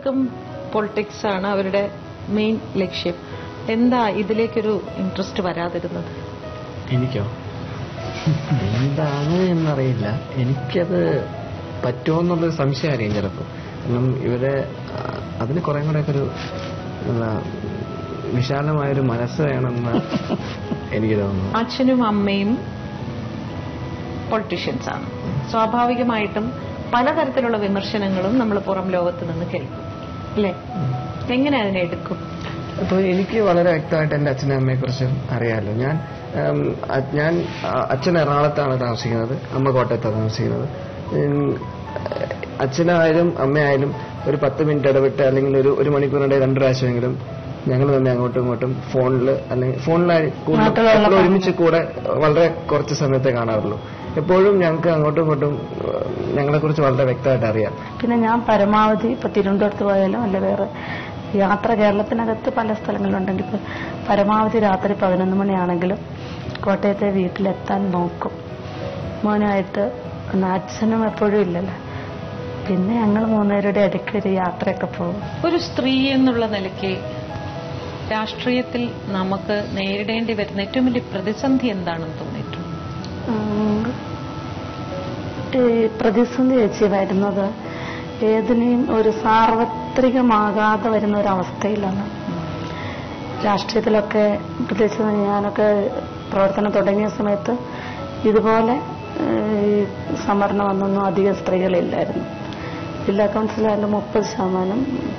രണ്ടുപേർക്കും പൊളിറ്റിക്സ് ആണ് അവരുടെ മെയിൻ ലക്ഷ്യം എന്താ ഇതിലേക്കൊരു ഇൻട്രസ്റ്റ് വരാതിരുന്നത് എനിക്കോ എന്താണ് എന്നറിയില്ല എനിക്കത് പറ്റുമോ എന്നുള്ളൊരു സംശയം അറിയാം ചിലപ്പോൾ കാരണം ഇവരെ ആ, അതിന് കുറെ കൂടെ ഒക്കെ ഒരു എന്താ വിശാലമായൊരു മനസ്സ് വേണമെന്ന് എനിക്ക് തോന്നുന്നു അച്ഛനും അമ്മയും പൊളിറ്റീഷ്യൻസ് ആണ് സ്വാഭാവികമായിട്ടും പലതരത്തിലുള്ള വിമർശനങ്ങളും നമ്മൾ പുറം ലോകത്ത് നിന്ന് കേൾക്കും അല്ലേ എങ്ങനെ അതിനെ എടുക്കും അപ്പോൾ എനിക്ക് വളരെ വ്യക്തമായിട്ട് എൻ്റെ അച്ഛനും അമ്മയെ കുറിച്ച് അറിയാമല്ലോ ഞാൻ ഉം, അ- ഞാൻ ആ, അച്ഛൻ എറണാകുളത്താണ് താമസിക്കുന്നത് അമ്മ കോട്ടയത്താണ് താമസിക്കുന്നത് ഉം, അച്ഛനായാലും അമ്മയായാലും ഒരു പത്ത് മിനിറ്റ് ഇടവിട്ട് അല്ലെങ്കിൽ ഒരു ഒരു മണിക്കൂറിനിടെ രണ്ട് പ്രാവശ്യമെങ്കിലും ഞങ്ങൾ തന്നെ അങ്ങോട്ടും ഇങ്ങോട്ടും ഫോണിൽ അല്ലെങ്കിൽ ഫോണിലായി കൂടുതൽ എപ്പോഴും ഒരുമിച്ച് കൂടെ വളരെ കുറച്ച് സമയത്തെ കാണാറുള്ളൂ എപ്പോഴും ഞങ്ങൾക്ക് അങ്ങോട്ടും ഇങ്ങോട്ടും ഞങ്ങളെ കുറിച്ച് വളരെ വ്യക്തമായിട്ട് അറിയാം പിന്നെ ഞാൻ പരമാവധി ഇപ്പൊ തിരുവനന്തപുരത്ത് പോയാലും അല്ല വേറെ യാത്ര കേരളത്തിനകത്ത് പല സ്ഥലങ്ങളിലുണ്ടെങ്കിൽ ഇപ്പൊ പരമാവധി രാത്രി പതിനൊന്ന് മണിയാണെങ്കിലും കോട്ടയത്തെ വീട്ടിലെത്താൻ നോക്കും മോനായിട്ട് എന്നാ അച്ഛനും എപ്പോഴും ഇല്ലല്ലോ പിന്നെ ഞങ്ങൾ മൂന്നുപേരുടെ ഇടയ്ക്ക് ഒരു യാത്രയൊക്കെ പോകും ഒരു സ്ത്രീ എന്നുള്ള നിലയ്ക്ക് രാഷ്ട്രീയത്തിൽ നമുക്ക് നേരിടേണ്ടി വരുന്ന ഏറ്റവും വലിയ പ്രതിസന്ധി എന്താണെന്ന് തോന്നിയിട്ടുണ്ട് ഉം, ഈ പ്രതിസന്ധി ചേച്ചി വരുന്നത് ഏതിനെയും ഒരു സാർവത്രികമാകാതെ വരുന്ന ഒരു അവസ്ഥയിലാണ് രാഷ്ട്രീയത്തിലൊക്കെ പ്രത്യേകിച്ച് ഞാനൊക്കെ പ്രവർത്തനം തുടങ്ങിയ സമയത്ത് ഇതുപോലെ ഏഹ്, ഈ സംവരണം വന്നൊന്നും അധികം സ്ത്രീകളില്ലായിരുന്നു ജില്ലാ കൗൺസിലായാലും മുപ്പത് ശതമാനം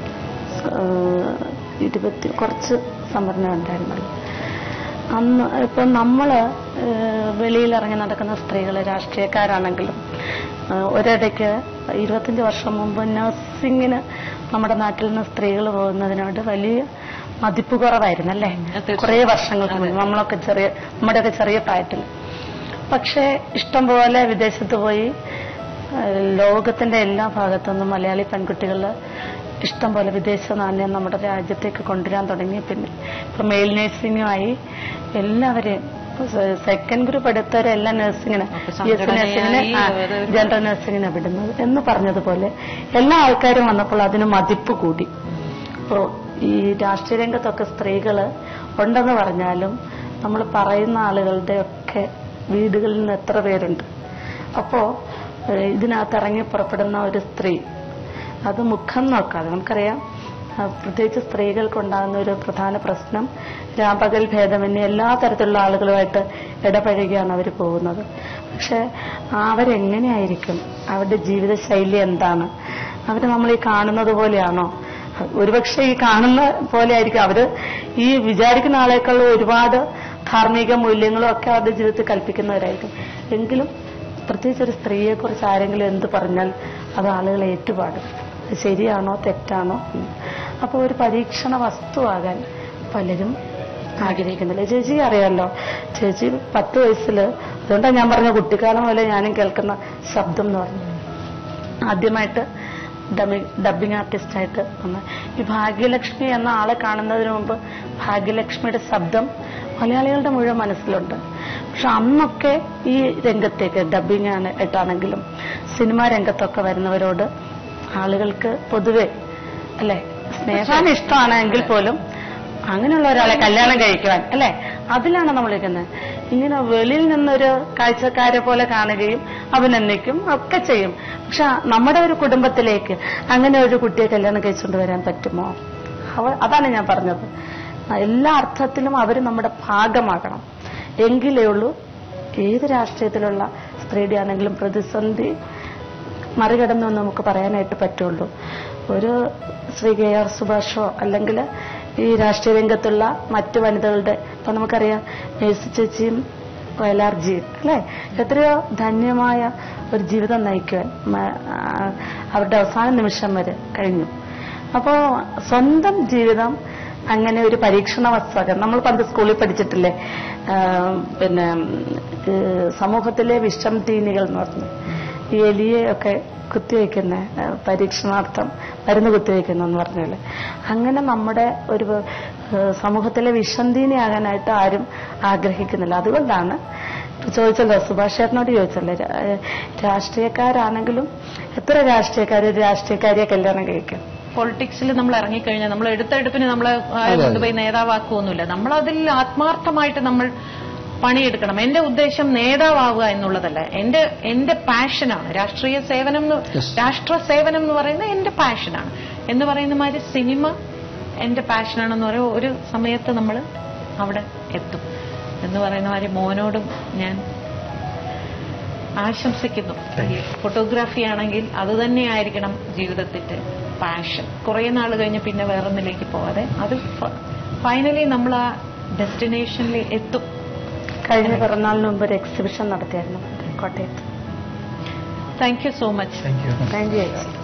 ഏഹ്, ഇരുപത്തി കുറച്ച് സംവരണം ഉണ്ടായിരുന്നുള്ളൂ അന്ന് ഇപ്പം നമ്മള് ഏഹ്, വെളിയിലിറങ്ങി നടക്കുന്ന സ്ത്രീകൾ രാഷ്ട്രീയക്കാരാണെങ്കിലും ഏഹ്, ഒരിടയ്ക്ക് ഇരുപത്തഞ്ച് വർഷം മുമ്പ് നഴ്സിങ്ങിന് നമ്മുടെ നാട്ടിൽ നിന്ന് സ്ത്രീകൾ പോകുന്നതിനോട് വലിയ മതിപ്പ് കുറവായിരുന്നു അല്ലേ തീർച്ചയായും. കുറേ വർഷങ്ങൾക്ക് മുമ്പ് നമ്മളൊക്കെ ചെറിയ നമ്മുടെയൊക്കെ ചെറിയ പ്രായത്തിൽ പക്ഷേ ഇഷ്ടം പോലെ വിദേശത്ത് പോയി ഏഹ്, ലോകത്തിന്റെ എല്ലാ ഭാഗത്തുനിന്നും മലയാളി പെൺകുട്ടികൾ ഇഷ്ടം പോലെ വിദേശ നാണ്യം നമ്മുടെ രാജ്യത്തേക്ക് കൊണ്ടുവരാൻ തുടങ്ങി പിന്നെ ഇപ്പൊ മെയിൽ നഴ്സിംഗുമായി എല്ലാവരെയും സെക്കൻഡ് ഗ്രൂപ്പ് എടുത്തവരെല്ലാം നഴ്സിങ്ങിന് അപ്പൊ ബി എസ് സി നഴ്സിങ്ങിന് സംഘടനയായി അവരൊരു- ജനറൽ നഴ്സിങ്ങിനെ വിടുന്നത് എന്ന് പറഞ്ഞതുപോലെ എല്ലാ ആൾക്കാരും വന്നപ്പോൾ അതിന് മതിപ്പ് കൂടി അപ്പോ ഈ രാഷ്ട്രീയ രംഗത്തൊക്കെ സ്ത്രീകള് ഉണ്ടെന്ന് പറഞ്ഞാലും നമ്മൾ പറയുന്ന ആളുകളുടെ ഒക്കെ വീടുകളിൽ നിന്ന് എത്ര പേരുണ്ട് അപ്പോ ഏഹ്, ഇതിനകത്ത് ഇറങ്ങി പുറപ്പെടുന്ന ഒരു സ്ത്രീ അത് മുഖം നോക്കാതെ നമുക്കറിയാം ആ, പ്രത്യേകിച്ച് സ്ത്രീകൾക്കുണ്ടാകുന്ന ഒരു പ്രധാന പ്രശ്നം രാപകൽ ഭേദമന്യേ എല്ലാ തരത്തിലുള്ള ആളുകളുമായിട്ട് ഇടപഴകിയാണ് അവർ പോകുന്നത് പക്ഷെ അവരെങ്ങനെയായിരിക്കും അവരുടെ ജീവിതശൈലി എന്താണ് അവർ നമ്മൾ ഈ കാണുന്നത് പോലെയാണോ ഒരുപക്ഷെ ഈ കാണുന്ന പോലെ ആയിരിക്കും അവര് ഈ വിചാരിക്കുന്ന ആളേക്കാൾ ഒരുപാട് ധാർമ്മിക മൂല്യങ്ങളും ഒക്കെ അവരുടെ ജീവിതത്തിൽ കൽപ്പിക്കുന്നവരായിരിക്കും എങ്കിലും പ്രത്യേകിച്ച് ഒരു സ്ത്രീയെ കുറിച്ച് ആരെങ്കിലും എന്ത് പറഞ്ഞാൽ അത് ആളുകൾ ഏറ്റുപാടും അത് ശരിയാണോ തെറ്റാണോ അപ്പോൾ ഒരു പരീക്ഷണ വസ്തുവാകാൻ പലരും ആഗ്രഹിക്കുന്നില്ല ചേച്ചി അറിയാമല്ലോ ചേച്ചി പത്ത് വയസ്സില് അതുകൊണ്ടാണ് ഞാൻ പറഞ്ഞ കുട്ടിക്കാലം പോലെ ഞാനും കേൾക്കുന്ന ശബ്ദം എന്ന് പറഞ്ഞു ആദ്യമായിട്ട് ഡബിംഗ് ആർട്ടിസ്റ്റായിട്ട് വന്ന ഈ ഭാഗ്യലക്ഷ്മി എന്ന ആളെ കാണുന്നതിന് മുമ്പ് ഭാഗ്യലക്ഷ്മിയുടെ ശബ്ദം മലയാളികളുടെ മുഴുവൻ മനസ്സിലുണ്ട് പക്ഷെ അന്നൊക്കെ ഈ രംഗത്തേക്ക് ഡബിംഗ് ആണ് ആയിട്ടാണെങ്കിലും സിനിമാ രംഗത്തൊക്കെ വരുന്നവരോട് ആളുകൾക്ക് പൊതുവെ അല്ലെ സ്നേഹാൻ ഇഷ്ടമാണെങ്കിൽ പോലും അങ്ങനെയുള്ള ഒരാളെ കല്യാണം കഴിക്കുവാൻ അല്ലെ അതിലാണ് നമ്മൾ ഇരിക്കുന്നത് ഇങ്ങനെ വെളിയിൽ നിന്നൊരു കാഴ്ചക്കാരെ പോലെ കാണുകയും അഭിനന്ദിക്കും ഒക്കെ ചെയ്യും പക്ഷെ നമ്മുടെ ഒരു കുടുംബത്തിലേക്ക് അങ്ങനെ ഒരു കുട്ടിയെ കല്യാണം കഴിച്ചുകൊണ്ട് വരാൻ പറ്റുമോ അവ- അതാണ് ഞാൻ പറഞ്ഞത് എല്ലാ അർത്ഥത്തിലും അവർ നമ്മുടെ ഭാഗമാകണം എങ്കിലേ ഉള്ളൂ ഏത് രാഷ്ട്രീയത്തിലുള്ള സ്ത്രീയുടെ ആണെങ്കിലും പ്രതിസന്ധി മറികടന്നു എന്ന് നമുക്ക് പറയാനായിട്ട് പറ്റുള്ളൂ ഒരു ശ്രീ കെ ആർ സുഭാഷോ അല്ലെങ്കിൽ ഈ രാഷ്ട്രീയ രംഗത്തുള്ള മറ്റു വനിതകളുടെ ഇപ്പൊ നമുക്കറിയാം മേഴ്സി ചേച്ചിയും വയലാർജിയും അല്ലെ എത്രയോ ധന്യമായ ഒരു ജീവിതം നയിക്കുവാൻ മ- ആ, അവരുടെ അവസാന നിമിഷം വരെ കഴിഞ്ഞു അപ്പോ സ്വന്തം ജീവിതം അങ്ങനെ ഒരു പരീക്ഷണ വസ്തുവാക്കാൻ നമ്മൾ പണ്ട് സ്കൂളിൽ പഠിച്ചിട്ടില്ലേ ആ, പിന്നെ ഏ, സമൂഹത്തിലെ വിഷം തീനികൾ എന്ന് പറഞ്ഞു ഈ എലിയെ ഒക്കെ കുത്തിവെക്കുന്ന ആ, പരീക്ഷണാർത്ഥം മരുന്ന് കുത്തിവെക്കുന്ന എന്ന് പറഞ്ഞല്ലേ അങ്ങനെ നമ്മുടെ ഒരു ഏ, സമൂഹത്തിലെ വിഷന്തീനിയാകാനായിട്ട് ആരും ആഗ്രഹിക്കുന്നില്ല അതുകൊണ്ടാണ് ഇപ്പൊ ചോദിച്ചല്ലോ സുഭാഷ് ചേട്ടനോട് ചോദിച്ചല്ലേ രാ- ഏഹ് രാഷ്ട്രീയക്കാരാണെങ്കിലും എത്ര രാഷ്ട്രീയക്കാർ ഒരു രാഷ്ട്രീയക്കാരിയെ കല്യാണം കഴിക്കും പൊളിറ്റിക്സിൽ നമ്മൾ ഇറങ്ങിക്കഴിഞ്ഞാൽ നമ്മൾ എടുത്തെടുപ്പിന് നമ്മൾ അതെ. കൊണ്ടുപോയി നേതാവാക്കുമൊന്നുമില്ല നമ്മൾ അതിൽ ആത്മാർത്ഥമായിട്ട് നമ്മൾ പണിയെടുക്കണം എന്റെ ഉദ്ദേശം നേതാവാവുക എന്നുള്ളതല്ല എന്റെ എന്റെ പാഷനാണ് രാഷ്ട്രീയ സേവനം എന്ന് Yes. രാഷ്ട്ര സേവനം എന്ന് പറയുന്നത് എന്റെ പാഷനാണ് എന്ന് പറയുന്ന മാതിരി സിനിമ എന്റെ പാഷനാണെന്ന് പറയുമ്പോൾ ഒരു സമയത്ത് നമ്മൾ അവിടെ എത്തും എന്ന് പറയുന്ന മാതിരി മോനോടും ഞാൻ ആശംസിക്കുന്നു ഫോട്ടോഗ്രാഫി ആണെങ്കിൽ അത് തന്നെയായിരിക്കണം ജീവിതത്തിന്റെ പാഷൻ കുറെ നാൾ കഴിഞ്ഞ് പിന്നെ വേറൊന്നിലേക്ക് പോവാതെ അത് ഫൈനലി നമ്മൾ ആ ഡെസ്റ്റിനേഷനിൽ എത്തും കഴിഞ്ഞ പിറന്നാളിന് മുമ്പ് ഒരു എക്സിബിഷൻ നടത്തിയായിരുന്നു കോട്ടയത്ത് thank you so much thank you thank you ചേച്ചി